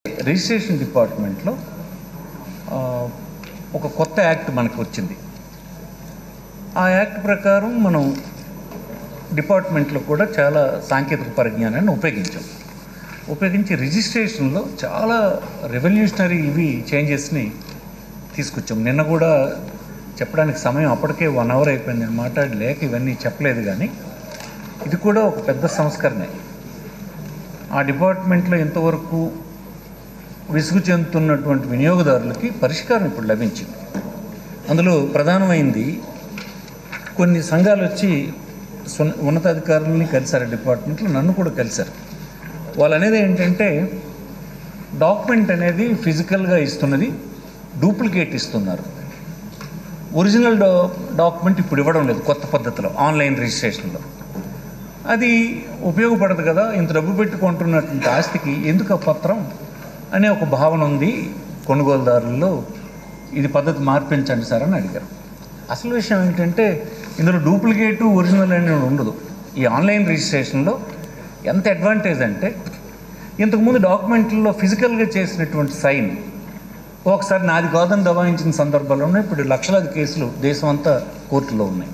registration డిపార్ట్మెంట్లో ఆ, ఒక కొత్త యాక్ట్ మనకు వచ్చింది ఆ యాక్ట్ ప్రకారం మనం డిపార్ట్మెంట్లో కూడా చాలా సాంకేతిక పరిజ్ఞానాన్ని ఉపయోగించాం ఉపయోగించి రిజిస్ట్రేషన్లో చాలా రెవల్యూషనరీ ఇవి చేంజెస్ని తీసుకొచ్చాం నిన్న కూడా చెప్పడానికి సమయం అప్పటికే వన్ అవర్ అయిపోయింది నేను మాట్లాడలేక ఇవన్నీ చెప్పలేదు కానీ ఇది కూడా ఒక పెద్ద సంస్కరణే ఆ డిపార్ట్మెంట్లో ఇంతవరకు విసుగు చెందుతున్నటువంటి వినియోగదారులకి పరిష్కారం ఇప్పుడు లభించింది అందులో ప్రధానమైంది కొన్ని సంఘాలు వచ్చి సున్న- ఉన్నతాధికారులని కలిశారు డిపార్ట్మెంట్లో నన్ను కూడా కలిశారు వాళ్ళు అనేది ఏంటంటే డాక్యుమెంట్ అనేది ఫిజికల్గా ఇస్తున్నది డూప్లికేట్ ఇస్తున్నారు ఒరిజినల్ డా డాక్యుమెంట్ ఇప్పుడు ఇవ్వడం లేదు కొత్త పద్ధతిలో ఆన్లైన్ రిజిస్ట్రేషన్లో అది ఉపయోగపడదు కదా ఇంత డబ్బు పెట్టుకుంటున్నటువంటి ఆస్తికి ఎందుకు ఆ పత్రం అనే ఒక భావన ఉంది కొనుగోలుదారుల్లో ఇది పద్ధతి మార్పించండి సార్ అని అడిగారు అసలు విషయం ఏంటంటే ఇందులో డూప్లికేటు ఒరిజినల్ అనేది ఉండదు ఈ ఆన్లైన్ రిజిస్ట్రేషన్లో ఎంత అడ్వాంటేజ్ అంటే ఇంతకుముందు డాక్యుమెంట్లలో ఫిజికల్గా చేసినటువంటి సైన్ ఒకసారి నాది కాదని దబాయించిన సందర్భాల్లో ఉన్నాయి ఇప్పుడు లక్షలాది కేసులు దేశం అంతా కోర్టులో ఉన్నాయి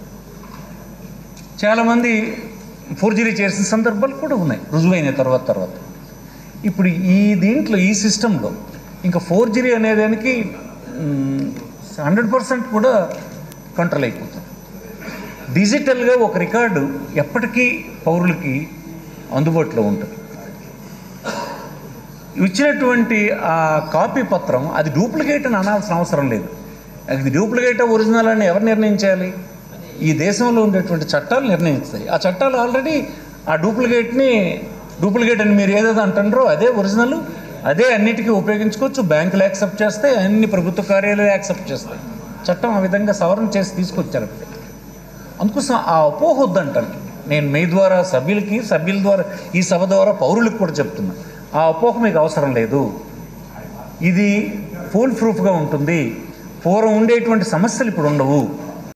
చాలామంది ఫోర్జరీ చేసిన సందర్భాలు కూడా ఉన్నాయి రుజువైన తర్వాత తర్వాత ఇప్పుడు ఈ దీంట్లో ఈ సిస్టంలో ఇంకా ఫోర్జరీ అనేదానికి హండ్రెడ్ పర్సెంట్ కూడా కంట్రోల్ అయిపోతుంది డిజిటల్గా ఒక రికార్డు ఎప్పటికీ పౌరులకి అందుబాటులో ఉంటుంది ఇచ్చినటువంటి ఆ కాపీ పత్రం అది డూప్లికేట్ అని అనాల్సిన అవసరం లేదు అది డూప్లికేట్ ఒరిజినల్ అని ఎవరు నిర్ణయించాలి ఈ దేశంలో ఉండేటువంటి చట్టాలు నిర్ణయిస్తాయి ఆ చట్టాలు ఆల్రెడీ ఆ డూప్లికేట్ని డూప్లికేట్ అని మీరు ఏదైతే అంటుండ్రో అదే ఒరిజినల్ అదే అన్నిటికీ ఉపయోగించుకోవచ్చు బ్యాంకులు యాక్సెప్ట్ చేస్తాయి అన్ని ప్రభుత్వ కార్యాలయాలు యాక్సెప్ట్ చేస్తాయి చట్టం ఆ విధంగా సవరణ చేసి తీసుకొచ్చారు అప్పుడే అందుకోసం ఆ అపోహ వద్దంటాను నేను మీ ద్వారా సభ్యులకి సభ్యుల ద్వారా ఈ సభ ద్వారా పౌరులకు కూడా చెప్తున్నా ఆ అపోహ మీకు అవసరం లేదు ఇది ఫుల్ ప్రూఫ్గా ఉంటుంది పూర్వం ఉండేటువంటి సమస్యలు ఇప్పుడు ఉండవు